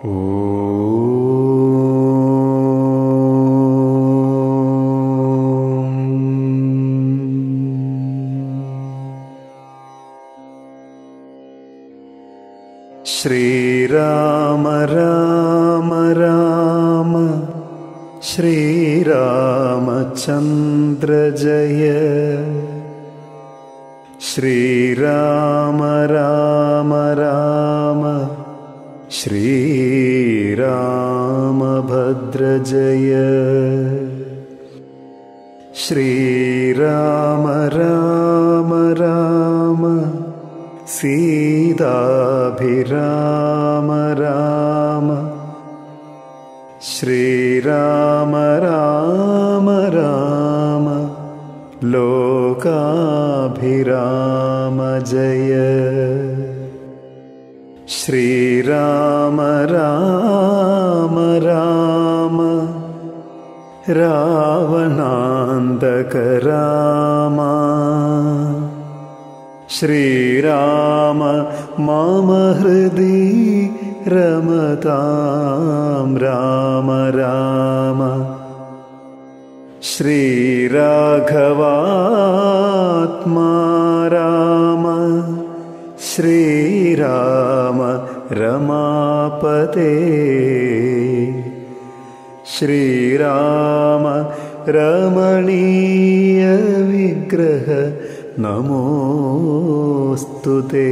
ശ്രീരാമ രാമ രാമ ശ്രീരാമചന്ദ്ര ജയ ശ്രീരാമ രാമ രാമ ശ്രീരാമഭദ്ര ജയ ശ്രീരാമ രാമ രാമ സീതാഭിരാമ രാമ ശ്രീരാമ രാമ രാമ ലോകാഭിരാമ ജയ ശ്രീരാമ രാമ രാമ രാവണാന്തക രാമ ശ്രീരാമ മമ ഹൃദി രമതാം രാമ രാമ ശ്രീരാഘവാത്മാ രാമ ശ്രീരാമ രമാപതേ ശ്രീരാമ രമണീയ വിഗ്രഹ നമോസ്തുതേ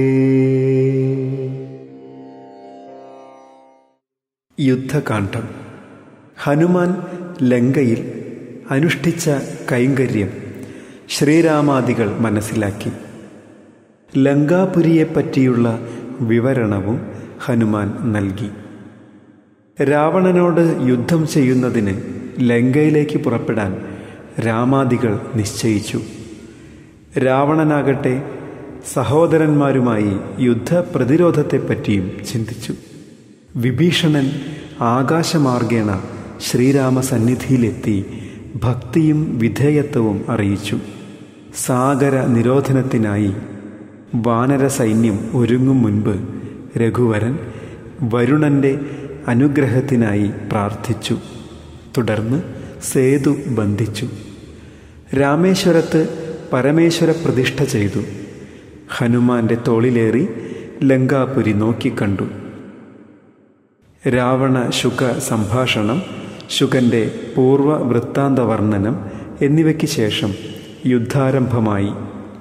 യുദ്ധകാന്ഡം ഹനുമാൻ ലങ്കയിൽ അനുഷ്ഠിച്ച കൈങ്കര്യം ശ്രീരാമാദികൾ മനസ്സിലാക്കി ലങ്കാപുരിയെപ്പറ്റിയുള്ള വിവരണവും ഹനുമാൻ നൽകി രാവണനോട് യുദ്ധം ചെയ്യുന്നതിന് ലങ്കയിലേക്ക് പുറപ്പെടാൻ രാമാദികൾ നിശ്ചയിച്ചു രാവണനാകട്ടെ സഹോദരന്മാരുമായി യുദ്ധപ്രതിരോധത്തെപ്പറ്റിയും ചിന്തിച്ചു വിഭീഷണൻ ആകാശമാർഗേണ ശ്രീരാമസന്നിധിയിലെത്തി ഭക്തിയും വിധേയത്വവും അറിയിച്ചു സാഗര നിരോധനത്തിനായി വാനര സൈന്യം ഒരുങ്ങും മുൻപ് രഘുവരൻ വരുണന്റെ അനുഗ്രഹത്തിനായി പ്രാർത്ഥിച്ചു തുടർന്ന് സേതു ബന്ധിച്ചു രാമേശ്വരത്ത് പരമേശ്വര പ്രതിഷ്ഠ ചെയ്തു ഹനുമാന്റെ തോളിലേറി ലങ്കാപുരി നോക്കിക്കണ്ടു രാവണ ശുക സംഭാഷണം ശുകന്റെ പൂർവ്വ വൃത്താന്ത വർണ്ണനം എന്നിവയ്ക്ക് ശേഷം യുദ്ധാരംഭമായി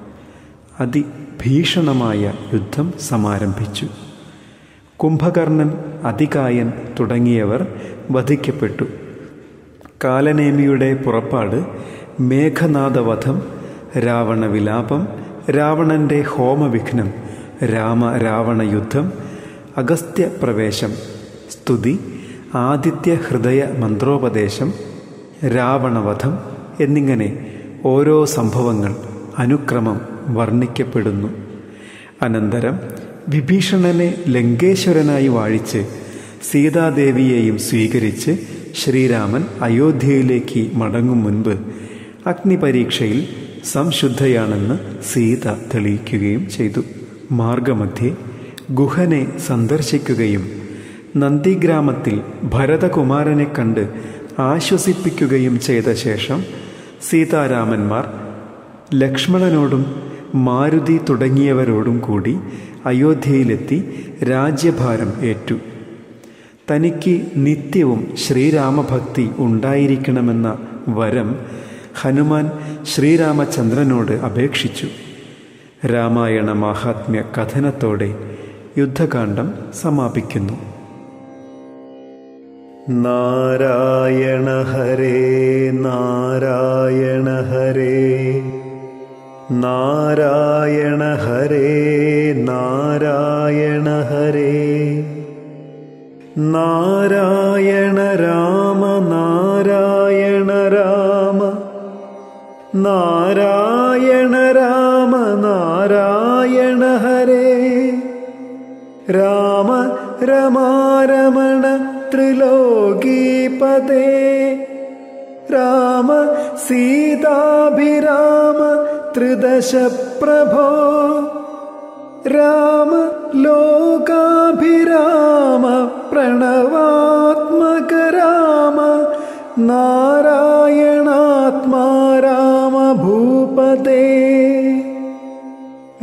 അതിഭീഷണമായ യുദ്ധം സമാരംഭിച്ചു കുംഭകർണൻ അതികായൻ തുടങ്ങിയവർ വധിക്കപ്പെട്ടു കാലനേമിയുടെ പുറപ്പാട് മേഘനാഥവധം രാവണവിലാപം രാവണന്റെ ഹോമവിഘ്നം രാമ രാവണ യുദ്ധം അഗസ്ത്യപ്രവേശം സ്തുതി ആദിത്യ ഹൃദയ മന്ത്രോപദേശം രാവണവധം എന്നിങ്ങനെ ഓരോ സംഭവങ്ങൾ അനുക്രമം വർണ്ണിക്കപ്പെടുന്നു അനന്തരം വിഭീഷണനെ ലങ്കേശ്വരനായി വാഴിച്ച് സീതാദേവിയെയും സ്വീകരിച്ച് ശ്രീരാമൻ അയോധ്യയിലേക്ക് മടങ്ങും മുൻപ് അഗ്നിപരീക്ഷയിൽ സംശുദ്ധയാണെന്ന് സീത തെളിയിക്കുകയും ചെയ്തു മാർഗമധ്യേ ഗുഹനെ സന്ദർശിക്കുകയും നന്ദിഗ്രാമത്തിൽ ഭരതകുമാരനെ കണ്ട് ആശ്വസിപ്പിക്കുകയും ചെയ്ത ശേഷം സീതാരാമന്മാർ ലക്ഷ്മണനോടും മാരുതി തുടങ്ങിയവരോടും കൂടി അയോധ്യയിലെത്തി രാജ്യഭാരം ഏറ്റു തനിക്ക് നിത്യവും ശ്രീരാമഭക്തി ഉണ്ടായിരിക്കണമെന്ന വരം ഹനുമാൻ ശ്രീരാമചന്ദ്രനോട് അപേക്ഷിച്ചു രാമായണ മാഹാത്മ്യ കഥനത്തോടെ യുദ്ധകാന്ഡം സമാപിക്കുന്നു നാരായണ ഹരേ നാരായണ ഹരേ നാരായണ ഹരേ നാരായണ ഹരേ നാരായണ രാമ നാരായണ രാമ നാരായണ രാമ നാരായണ ഹരേ രാമ രമാരമണ ത്രിലോകീപദേ രാമ സീതാഭിരാമ ത്രിദശ പ്രഭോ രാമ ലോകാഭിരാമ പ്രണ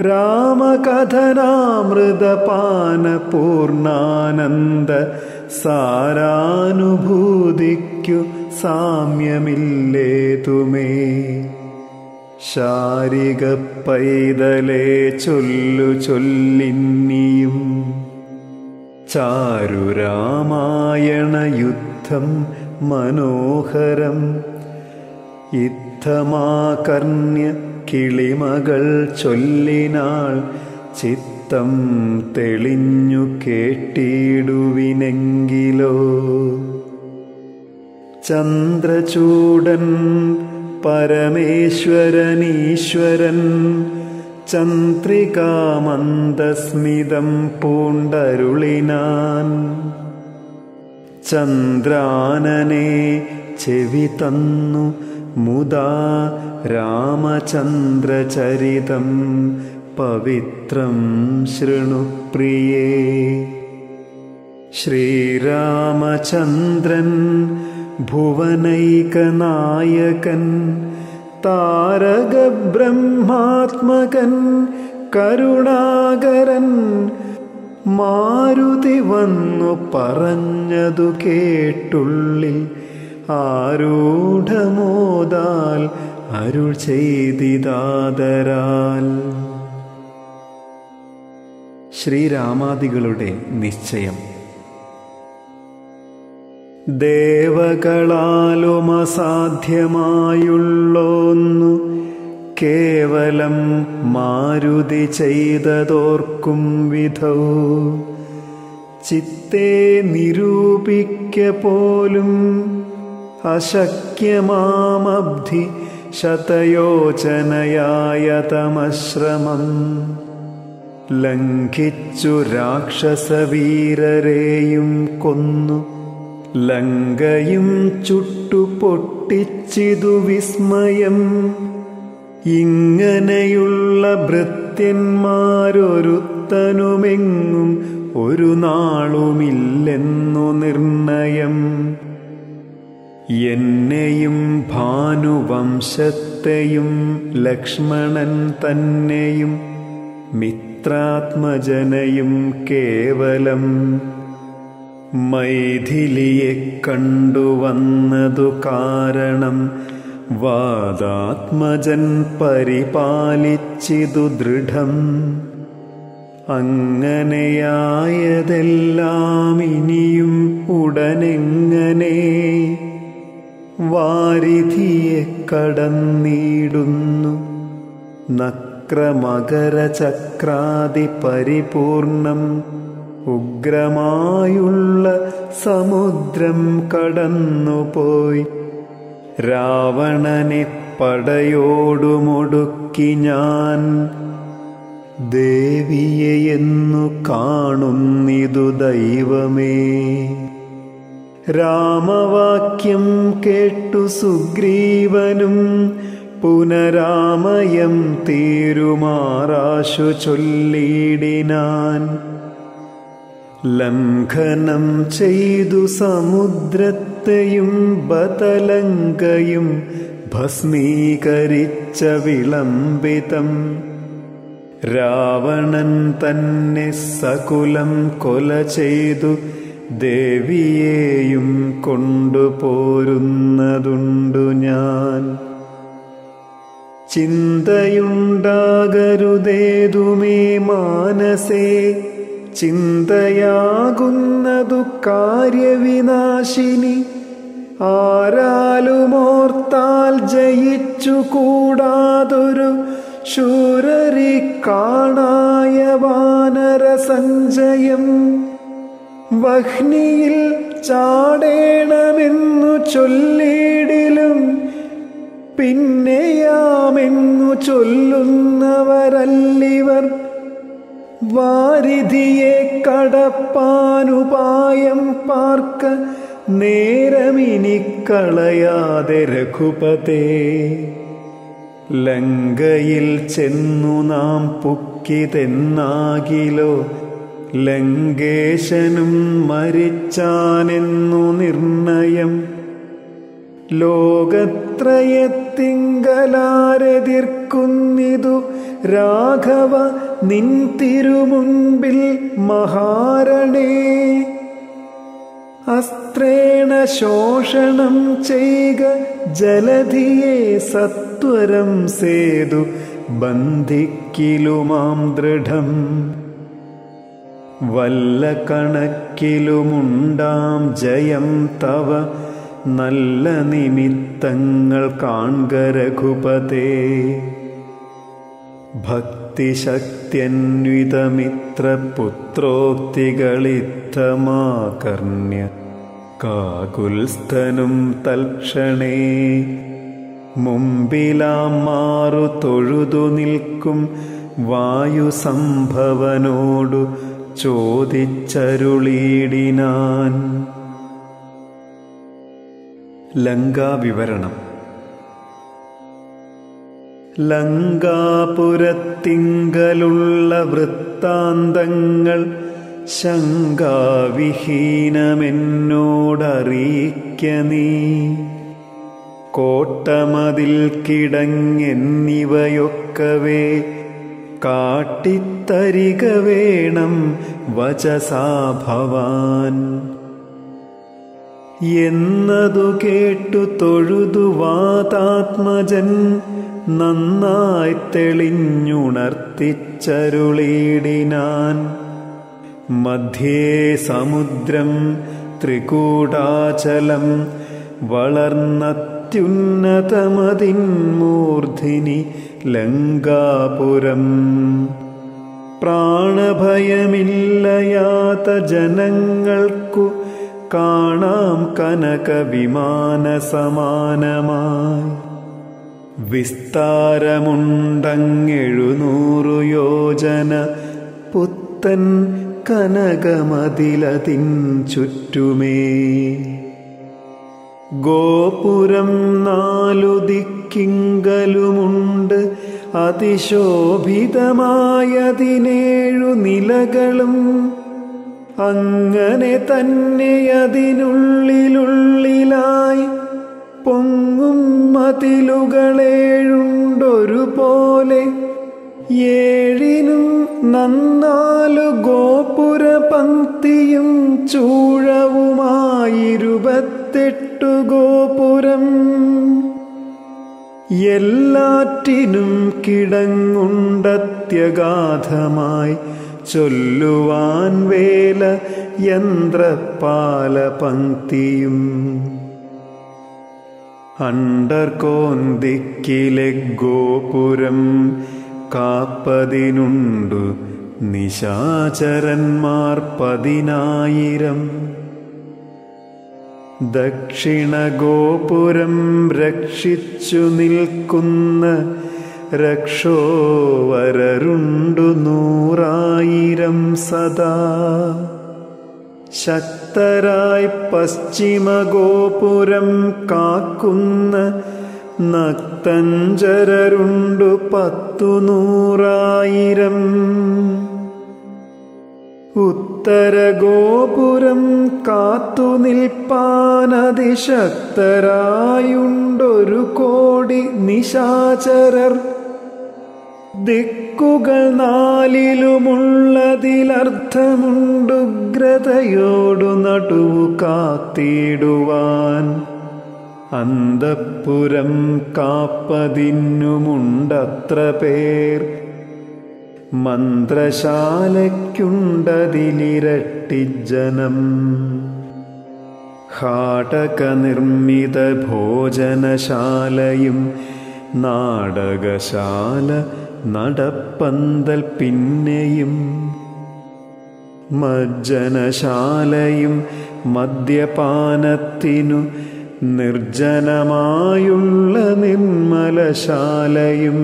രാമകഥനാമൃതപാനപൂർണാനന്ദ സാരാനുഭൂതിക്കു സാമ്യമില്ലേതുമേ ശാരിക പൈതലേ ചൊല്ലു ചൊല്ലിന്നിയും ചാരുരാമായണ യുദ്ധം മനോഹരം യുദ്ധമാകർണ്യ കിളിമകൾ ചൊല്ലിനാൾ ചിത്തം തെളിഞ്ഞു കേട്ടിടുവിനെങ്കിലോ ചന്ദ്രചൂടൻ പരമേശ്വരനീശ്വരൻ ചന്ദ്രികാമന്ദസ്മിതം പൂണ്ടരുളിനാൻ ചന്ദ്രാനനെ ചെവി തന്നു മുദാ രാമചന്ദ്രചരിതം പവിത്രം ശൃണുപ്രിയേ ശ്രീരാമചന്ദ്രൻ ഭുവനൈകനായകൻ താരകബ്രഹ്മാത്മകൻ കരുണാകരൻ മാരുതി വന്നു പറഞ്ഞതു കേട്ടുള്ളിൽ ആരൂഢമോദാൽ അരുൾ ചെയ്തിതാദരാൽ ശ്രീരാമാദികളുടെ നിശ്ചയം ദേവകളാലുമസാധ്യമായുള്ളോന്നു കേവലം മാരുതി ചെയ്തതോർക്കും വിധൗ ചിത്തെ നിരൂപിക്ക പോലും അശക്യമാമബ്ധി ശതയോചനയായ തമശ്രമം ലംഘിച്ചു രാക്ഷസവീരരെയും കൊന്നു ലങ്കയും ചുട്ടു പൊട്ടിച്ചിതു വിസ്മയം ഇങ്ങനെയുള്ള ഭൃത്യന്മാരൊരുത്തനുമെങ്ങും ഒരു നാളുമില്ലെന്നു നിർണയം എന്നെയും ഭാനുവംശത്തെയും ലക്ഷ്മണൻ തന്നെയും മിത്രാത്മജനയും കേവലം മൈഥിലിയെ കണ്ടുവന്നതു കാരണം വാദാത്മജൻ പരിപാലിച്ചിതു ദൃഢം അങ്ങനെയായതെല്ലാം ഇനിയും ഉടനെങ്ങനെ വാരിധിയെ കടന്നിടുന്നു നക്രമകരചക്രാതി പരിപൂർണം ഉഗ്രമായുള്ള സമുദ്രം കടന്നുപോയി രാവണനെ പടയോടുമൊടുക്കി ഞാൻ ദേവിയെയെന്നു കാണുന്നിതു ദൈവമേ രാമവാക്യം കേട്ടു സുഗ്രീവനും പുനരാമയം തീരുമാറാശു ചൊല്ലിടിനാൻ ലംഘനം ചെയ്തു സമുദ്രത്തെയും ബതലങ്കയും ഭസ്മീകരിച്ച വിളംബിതം രാവണൻ തന്നെ സകുലം കൊല ചെയ്തു ദേവിയെയും കൊണ്ടുപോരുന്നതുണ്ടു ഞാൻ ചിന്തയുണ്ടാകരുതേതുമേ മാനസേ ചിന്തയാകുന്നതു കാര്യവിനാശിനി ആരാലുമോർത്താൽ ജയിച്ചു കൂടാതൊരു ശൂരരി കാണായ വാനര സഞ്ചയം വഹ്നിയിൽ ചാടേണമെന്നു ചൊല്ലിയിടിലും പിന്നെയാമെന്നു ചൊല്ലുന്നവരല്ലിവർ വാരിധിയെ കടപ്പാനുപായം പാർക്ക നേരമിനി കളയാതെ രഘുപതേ ലങ്കയിൽ ചെന്നു നാം പുക്കിതെന്നാകിലോ ലങ്കേശനും മരിച്ചാനെന്നു നിർണയം ലോകത്രയത്തിങ്കലാരെതിർക്ക നിൽക്കുന്നിതു രാഘവ നിൻ തിരുമുൻപിൽ മഹാരണേ അസ്ത്രേണ ശോഷണം ചെയ്ക ജലധിയെ സത്വരം സേതു ബന്ധിക്കിലുമാം ദൃഢം വല്ല കണക്കിലുമുണ്ടാം ജയം തവ നല്ല നിമിത്തങ്ങൾ കാൺക രഘുപതേ ഭക്തിശക്തിയന്വിതമിത്രപുത്രോക്തികളിത്തമാകർണ്യ കാകുൽസ്ഥനും തൽക്ഷണേ മുമ്പിലാം മാറു തൊഴുതു നിൽക്കും വായുസംഭവനോടു ചോദിച്ചരുളീടിനാൻ ലങ്കാവിവരണം ലങ്കാപുരത്തിങ്കലുള്ള വൃത്താന്തങ്ങൾ ശങ്കാവിഹീനമെന്നോടറിയിക്ക നീ കോട്ടമതിൽ കിടങ്ങെന്നിവയൊക്കവേ കാട്ടിത്തരിക വേണം വചസാ ഭവാൻ എന്നതു കേട്ടു തൊഴുതു വാതാത്മജൻ നന്നായി തെളിഞ്ഞുണർത്തിച്ചരുളീടിനാൻ മധ്യേ സമുദ്രം ത്രികൂടാചലം വളർന്നത്യുന്നതമതിൻ മൂർധിനി ലങ്കാപുരം പ്രാണഭയമില്ലയാത്ത ജനങ്ങൾക്കു കാണാം കനക വിമാന സമാനമായി വിസ്താരമുണ്ടങ്ങെഴുന്നൂറു യോജന പുത്തൻ കനകമതിലതിൻ ചുറ്റുമേ ഗോപുരം നാലു ദിക്കിങ്കലുമുണ്ട് അതിശോഭിതമായതിനേഴു നിലകളും അങ്ങനെ തന്നെ അതിനുള്ളിലുള്ളിലായി പൊങ്ങും മതിലുകളേഴുണ്ടൊരു പോലെ ഏഴിനും നന്നാലു ഗോപുര പങ്ക്തിയും ചൂഴവുമായിരുപത്തെട്ടു ഗോപുരം എല്ലാറ്റിനും കിടങ്ങുണ്ടത്യഗാധമായി ചൊല്ലുവാൻ വേല യന്ത്രപാല പങ്ക്തിയും അണ്ടർകോന്തിക്കിലെ ഗോപുരം കാപ്പതിനുണ്ടു നിശാചരന്മാർ പതിനായിരം ദക്ഷിണഗോപുരം രക്ഷിച്ചു നിൽക്കുന്ന രക്ഷോവരരുണ്ടു നൂറായിരം സദാ ശക്തരായി പശ്ചിമഗോപുരം കാക്കുന്ന നക്തഞ്ചരരുണ്ടു പത്തു നൂറായിരം ഉത്തരഗോപുരം കാത്തു നിൽപ്പാനതിശക്തരായുണ്ടൊരു കോടി നിശാചരർ ദിക്കുകൾ നാലിലുമുള്ളതിലർത്ഥമുണ്ടുഗ്രതയോടു നടുവു കാത്തിടുവാൻ അന്തപ്പുരം കാപ്പതിന്നുമുണ്ടത്ര പേർ മന്ത്രശാലയ്ക്കുണ്ടതിലിരട്ടിജനം ഹാടകനിർമ്മിത ഭോജനശാലയും നാടകശാല നടപ്പന്തൽ പിന്നെയും മജ്ജനശാലയും മദ്യപാനത്തിനു നിർജ്ജനമായുള്ള നിർമ്മലശാലയും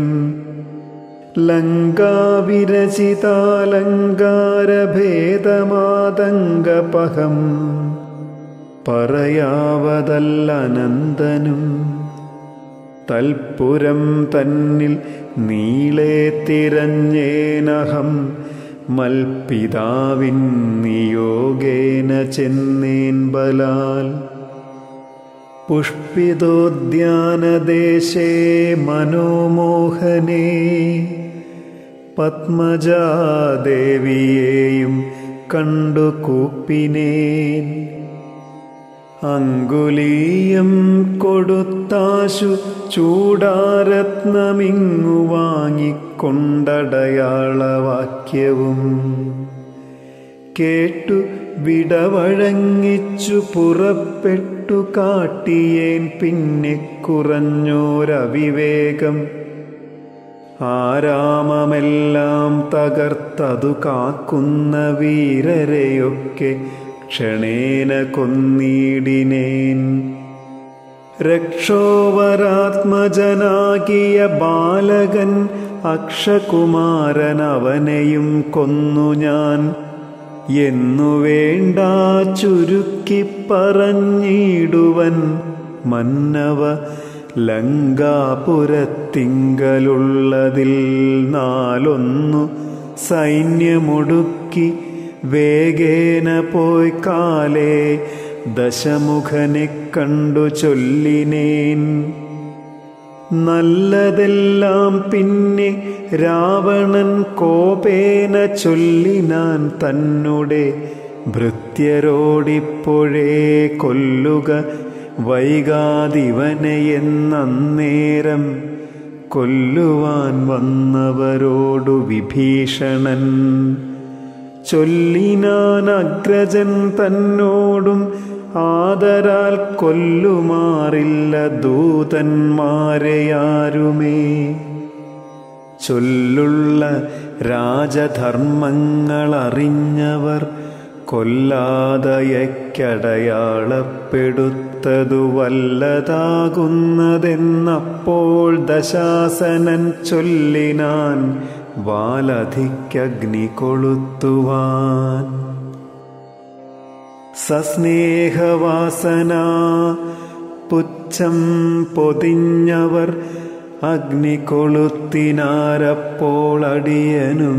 ലങ്കാവിരചിതാലങ്കാരഭേദമാതങ്കപഹം പറയാവതല്ലനന്ദനും തൽപുരം തന്നിൽ നീളെ തിരഞ്ഞേനഹം മൽപിതാവിൻ നിയോഗേന ചെന്നേൻ ബലാൽ പുഷ്പിതോദ്യാനദേശേ മനോമോഹനേ പത്മജാദേവിയെയും കണ്ടു കൂപ്പിനേൻ അങ്കുലീയം കൊടുത്താശു ചൂടാരത്നമിങ്ങു വാങ്ങിക്കൊണ്ടടയാളവാക്യവും കേട്ടു വിടവഴങ്ങിച്ചു പുറപ്പെട്ടു കാട്ടിയേൻ പിന്നെ കുറഞ്ഞോരവിവേകം ആരാമമെല്ലാം തകർത്തതു കാക്കുന്ന വീരരെയൊക്കെ ക്ഷണേന കൊന്നിടിനേൻ രക്ഷോവരാത്മജനാകിയ ബാലകൻ അക്ഷകുമാരൻ അവനെയും കൊന്നു ഞാൻ എന്നു വേണ്ട ചുരുക്കി പറഞ്ഞിടുവൻ മന്നവ ലങ്കാപുരത്തിങ്കലുള്ളതിൽ നാലൊന്നു സൈന്യമൊടുക്കി വേഗേന പോയി കാലേ ദശമുഖനെ കണ്ടു ചൊല്ലിനേൻ നല്ലതെല്ലാം പിന്നെ രാവണൻ കോപേന ചൊല്ലിനാൻ തന്നുടെ ഭൃത്യരോടിപ്പോഴേ കൊല്ലുക വൈകാതിവനെ എന്നേരം കൊല്ലുവാൻ വന്നവരോടു വിഭീഷണൻ ചൊല്ലിനാൻ അഗ്രജൻ തന്നോടും ആദരാൽ കൊല്ലുമാറില്ല ദൂതന്മാരെയാരുമേ ചൊല്ലുള്ള രാജധർമ്മങ്ങളറിഞ്ഞവർ കൊല്ലാതയക്കടയാളപ്പെടുത്തതു വല്ലതാകുന്നതെന്നപ്പോൾ ദശാസനൻ ചൊല്ലിനാൻ വാലധിക്കഗ്നി കൊളുത്തുവാൻ സസ്നേഹവാസന പുച്ഛം പൊതിഞ്ഞവർ അഗ്നി കൊളുത്തിനാരപ്പോൾ അടിയനും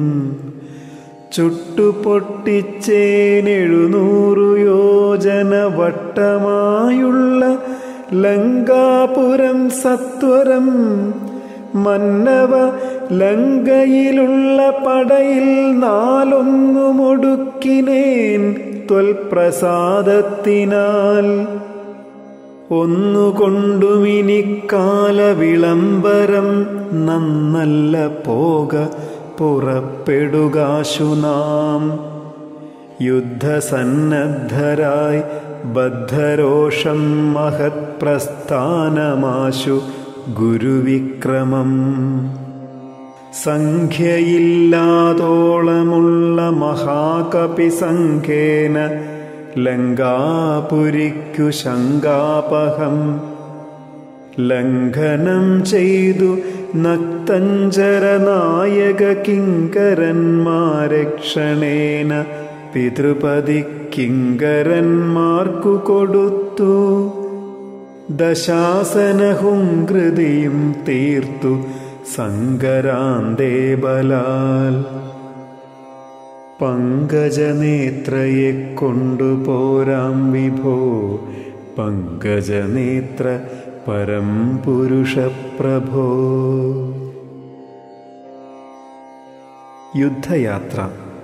ചുട്ടുപൊട്ടിച്ചേനെഴുന്നൂറു യോജന വട്ടമായുള്ള ലങ്കാപുരം സത്വരം മന്നവ ലങ്കയിലുള്ള പടയിൽ നാലൊന്നുമൊടുക്കിനേൻ ത്വൽപ്രസാദത്തിനാൽ ഒന്നുകൊണ്ടുമിനിക്കാല വിളംബരം നന്നല്ല പോക പുറപ്പെടുകാശു നാം യുദ്ധസന്നദ്ധരായി ബദ്ധരോഷം മഹത് പ്രസ്ഥാനമാശു ഗുരുവിക്രമം സംഖ്യയില്ലാതോളമുള്ള മഹാകപി സംഖ്യേന ലങ്കാപുരിക്കു ശങ്കാപഹം ലംഘനം ചെയ്തു നക്തഞ്ചര നായക കിങ്കരന്മാരെ ക്ഷണേന പിതൃപതി കിങ്കരന്മാർക്കു കൊടുത്തു ദശാസനഹുങ്കൃതിയും തീർത്തു സങ്കരാന്തേ ബലാൽ പങ്കജനേത്രയെ കൊണ്ടുപോരാം വിഭോ പങ്കജനേത്ര പരം പുരുഷപ്രഭോ യുദ്ധയാത്ര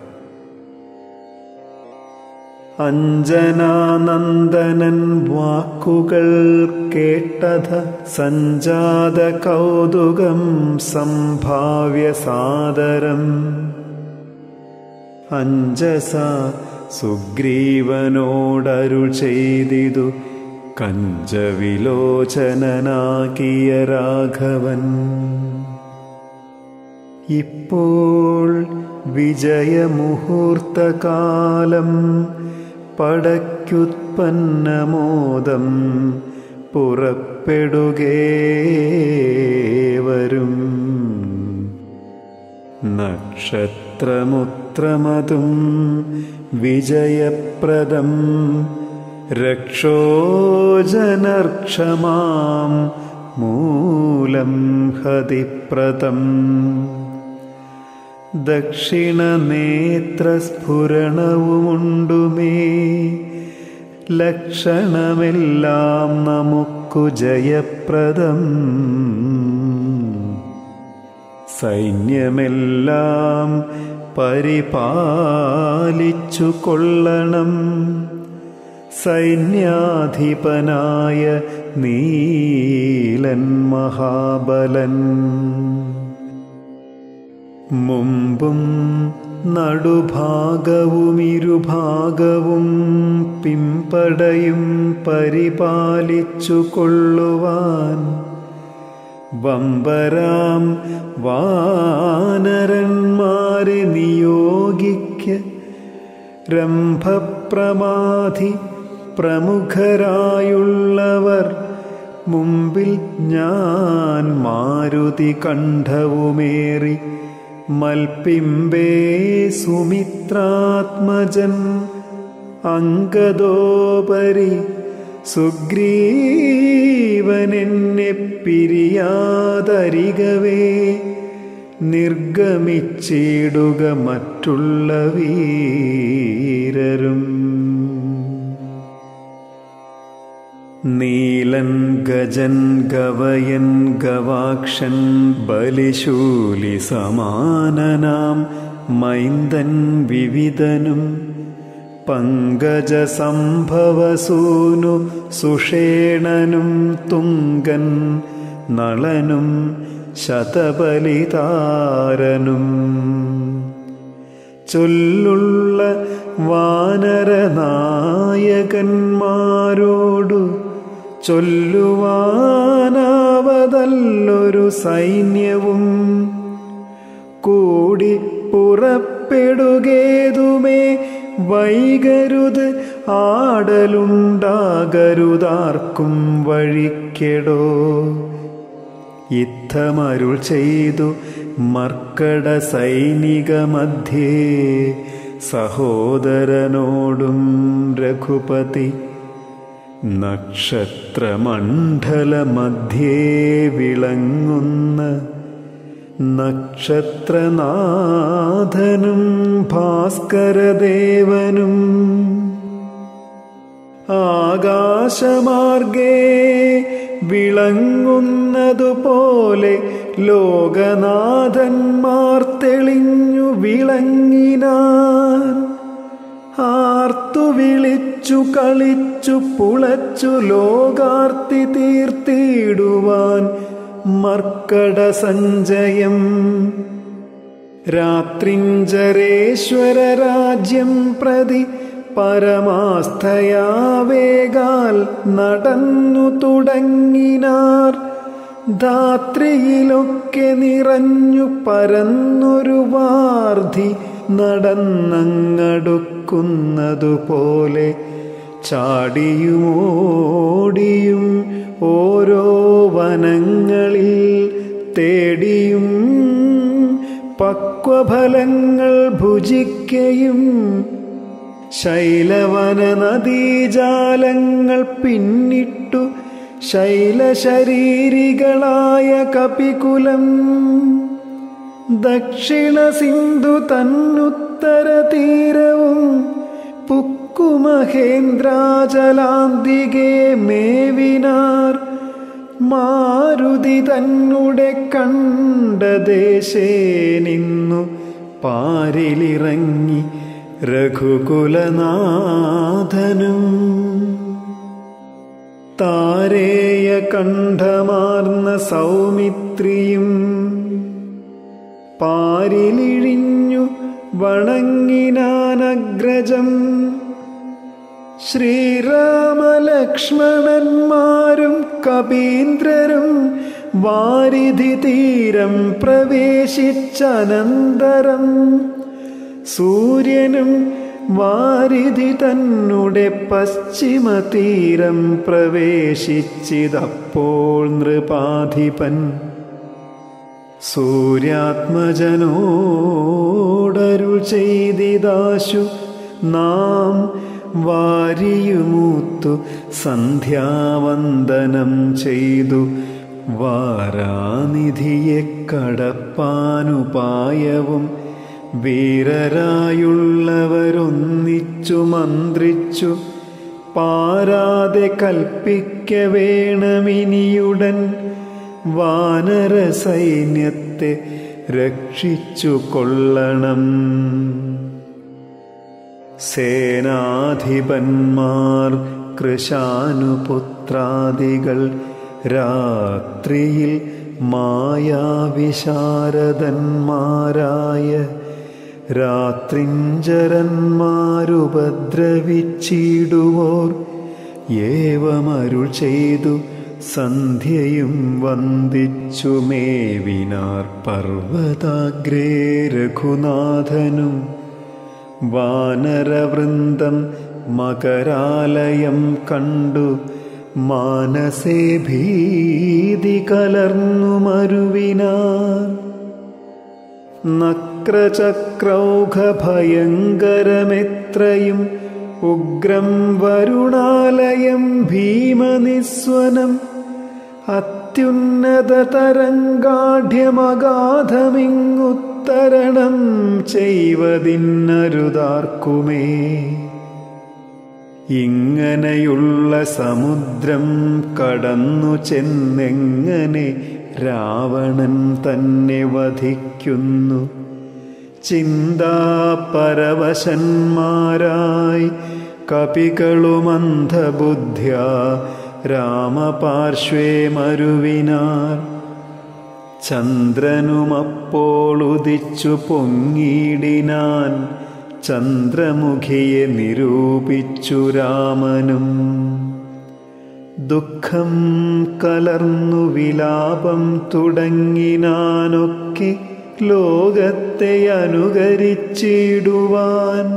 അഞ്ജനാനന്ദനൻ വാക്കുകൾ കേട്ടത സഞ്ജാത കൗതുകം സംഭാവ്യ സാദരം അഞ്ജസ സുഗ്രീവനോടരുൾ ചെയ്തിതു കഞ്ചവിലോചനനാക്കിയ രാഘവൻ ഇപ്പോൾ വിജയമുഹൂർത്തകാലം പടയ്ക്കുത്പന്നമോദം പുറപ്പെടുകേ വരും നക്ഷത്രമുത്രമതും വിജയപ്രദം രക്ഷോജനർക്ഷമാം മൂലം ഹതിപ്രദം ദക്ഷിണനേത്രസ്ഫുരണവുമുണ്ടുമേ ലക്ഷണമെല്ലാം നമുക്കു ജയപ്രദം സൈന്യമെല്ലാം പരിപാലിച്ചു കൊള്ളണം സൈന്യാധിപനായ നീലൻ മഹാബലൻ മുമ്പും നടുഭാഗവും ഇരുഭാഗവും പിമ്പടയും പരിപാലിച്ചു കൊള്ളുവാൻ വമ്പരാം വാനരന്മാരെ നിയോഗിക്ക രംഭപ്രമാധി പ്രമുഖരായുള്ളവർ മുമ്പിൽ ഞാൻ മാരുതി കണ്ഠവുമേറി മൽപ്പിമ്പേ സുമിത്രാത്മജൻ അങ്കദോപരി സുഗ്രീവനെന്നെ പിരിയാതരികവേ നിർഗമിച്ചിടുക മറ്റുള്ള വീരരും നീലൻ ഗജൻ ഗവയൻ ഗവാക്ഷൻ ബലിശൂലി സമാനനാം മൈന്ദൻ വിവിധനും പങ്കജസംഭവസൂനു സുഷേണനും തുങ്കൻ നളനും ശതബലിതാരനും ചൊല്ലുള്ള വാനരനായകന്മാരോടു ചൊല്ലുവാനാവതല്ലൊരു സൈന്യവും കൂടി പുറപ്പെടുകേതുമേ വൈകരുത് ആടലുണ്ടാകരുതാർക്കും വഴിക്കെടോ യുദ്ധമരുൾ ചെയ്തു മർക്കട സൈനിക മധ്യേ സഹോദരനോടും രഘുപതി നക്ഷത്രമണ്ഡല മധ്യേ വിളങ്ങുന്ന നക്ഷത്രനാഥനും ഭാസ്കരദേവനും ആകാശമാർഗേ വിളങ്ങുന്നതുപോലെ ലോകനാഥന്മാർ തെളിഞ്ഞു വിളങ്ങിനാൻ ആർത്തു വിളിച്ചു കളിച്ചു പുളച്ചു ലോകാർത്തി തീർത്തിടുവാൻ മർക്കട സഞ്ചയം രാത്രിഞ്ചരേശ്വര രാജ്യം പ്രതി പരമാസ്ഥയാവേകാൽ നടന്നു തുടങ്ങിനാർ ധാത്രിയിലൊക്കെ നിറഞ്ഞു പരന്നൊരു വാർധി നടന്നങ്ങടുക്കുന്നതുപോലെ ചാടിയുമോടിയും ഓരോ വനങ്ങളിൽ തേടിയും പക്വഫലങ്ങൾ ഭുജിക്കയും ശൈലവന നദീജാലങ്ങൾ പിന്നിട്ടു ശൈലശരീരികളായ കപികുലം ദക്ഷിണ സിന്ധു തന്നുത്തര തീരവും പുക്കുമഹേന്ദ്രാചലാന്തികെ മേവിനാർ മാരുതി തന്നെ കണ്ട ദേശേ നിന്നു പാരിലിറങ്ങി രഘുകുലനാഥനും താരേയ കണ്ഠമാർന്ന സൗമിത്രിയും പാരിലിഴിഞ്ഞു വണങ്ങിനാനഗ്രജം ശ്രീരാമലക്ഷ്മണന്മാരും കപീന്ദ്രരും വാരിധി തീരം പ്രവേശിച്ചനന്തരം സൂര്യനും വാരിധി തന്നെ പശ്ചിമ തീരം പ്രവേശിച്ചിതപ്പോൾ നൃപാധിപൻ സൂര്യാത്മജനോടരുൾ ചെയ്തിതാശു നാം വാരിയുമൂത്തു സന്ധ്യാവന്ദനം ചെയ്തു വാരാനിധിയെ കടപ്പാനുപായവും വീരരായുള്ളവരൊന്നിച്ചു മന്ത്രിച്ചു പാരാതെ കൽപ്പിക്ക വേണമിനിയുടൻ വാനര സൈന്യത്തെ രക്ഷിച്ചു കൊള്ളണം സേനാധിപന്മാർ കൃശാനുപുത്രാദികൾ രാത്രിയിൽ മായാവിശാരദന്മാരായ രാത്രിഞ്ചരന്മാരുപദ്രവിച്ചിടുവോർ ഏവമരുൾ ചെയ്തു സന്ധ്യയും വന്ദിച്ചു മേവിനാർ പർവതാഗ്രേ രഘുനാഥനും വാനരവൃന്ദം മകരാലയം കണ്ടു മാനസേ ഭീതി കലർന്നു മരുവിനാർ നക്രചക്രൗഘഭയങ്കരമെത്രയും ഉഗ്രം വരുണാലയം ഭീമനിസ്വനം അത്യുന്നത തരംഗാഢ്യമഗാധമിങ്ങുത്തരണം ചെയ്വതിന്നരുതാർക്കുമേ ഇങ്ങനെയുള്ള സമുദ്രം കടന്നു ചെന്നെങ്ങനെ രാവണൻ തന്നെ വധിക്കുന്നു ചിന്താപരവശന്മാരായി കപികളുമന്ധബുദ്ധ്യ രാമപാർശ്വേ മരുവിനാർ ചന്ദ്രനുമപ്പോൾ ഉദിച്ചു പൊങ്ങിയിടിനാൻ ചന്ദ്രമുഖിയെ നിരൂപിച്ചു രാമനും ദുഃഖം കലർന്നു വിലാപം തുടങ്ങിനാനൊക്കെ ലോകത്തെ അനുകരിച്ചിടുവാൻ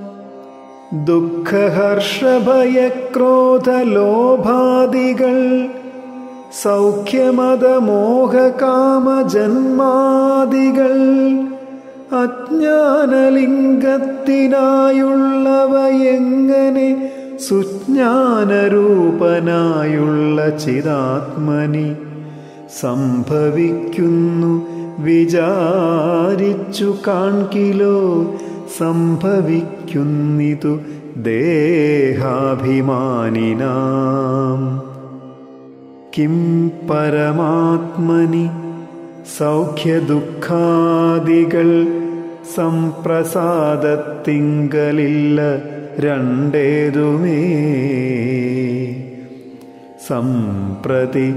ദുഃഖഹർഷഭയക്രോധലോഭാദികൾ സൗഖ്യമതമോഹകാമജന്മാദികൾ അജ്ഞാനലിംഗത്തിനായുള്ളവ എങ്ങനെ സുജ്ഞാനരൂപനായുള്ള ചിതാത്മനി സംഭവിക്കുന്നു വിചാരിച്ചു കാൺകിലോ സംഭവിക്കുന്നിതു ദേഹാഭിമാനിനാം കിം പരമാത്മനി സൗഖ്യദുഃഖാദികൾ സംപ്രസാദത്തിങ്കലില്ല രണ്ടേതുമേ സംപ്രതി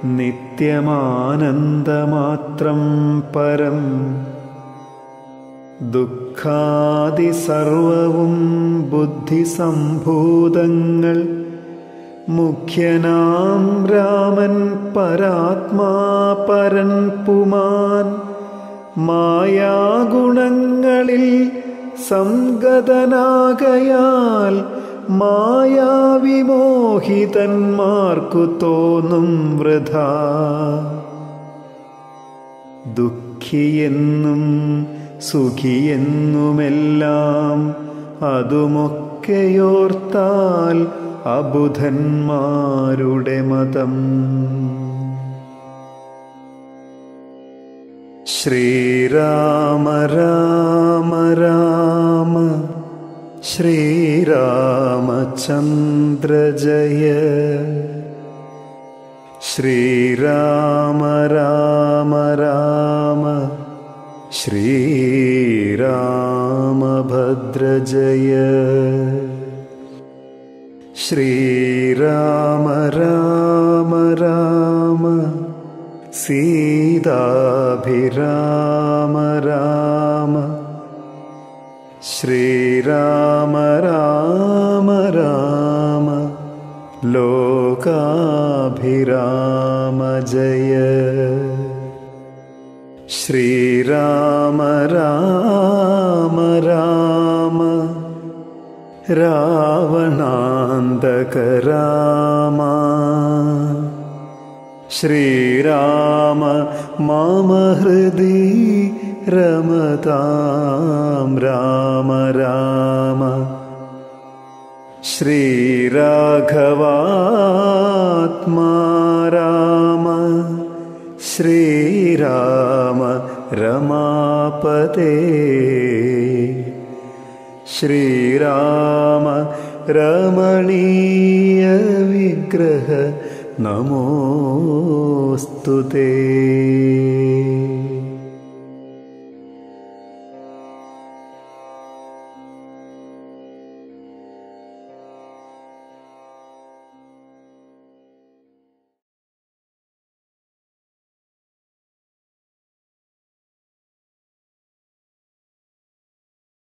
നിത്യമാനന്ദമാത്രം പരം ദുഃഖാദി സർവവും ബുദ്ധിസംഭൂതങ്ങൾ മുഖ്യനാം രാമൻ പരാത്മാ പരൻ പുമാൻ മായാഗുണങ്ങളിൽ സംഗതനാകയാൽ മായാവിമോഹിതന്മാർക്കു തോന്നും വൃഥ ദുഃഖിയെന്നും സുഖിയെന്നുമെല്ലാം അതുമൊക്കെയോർത്താൽ അബുധന്മാരുടെ മതം ശ്രീരാമ രാമ രാമ ശ്രീരാമചന്ദ്ര ജയ ശ്രീരാമ രാമ രാമ ശ്രീരാമഭദ്ര ജയ ശ്രീരാമ രാമ രാമ സീതാഭിരാമ രാമ ശ്രീരാമ രാമ രാമ ലോകാഭിരാമ ജയ ശ്രീരാമ രാമ രാമ രാവണാന്തക രാമ ശ്രീരാമ മമ ഹൃദി രമതാം രാമ രാമ ശ്രീരാഘവാത്മാ രാമ ശ്രീരാമ രമാപതേ ശ്രീരാമ രമണീയ വിഗ്രഹ നമോസ്തു തേ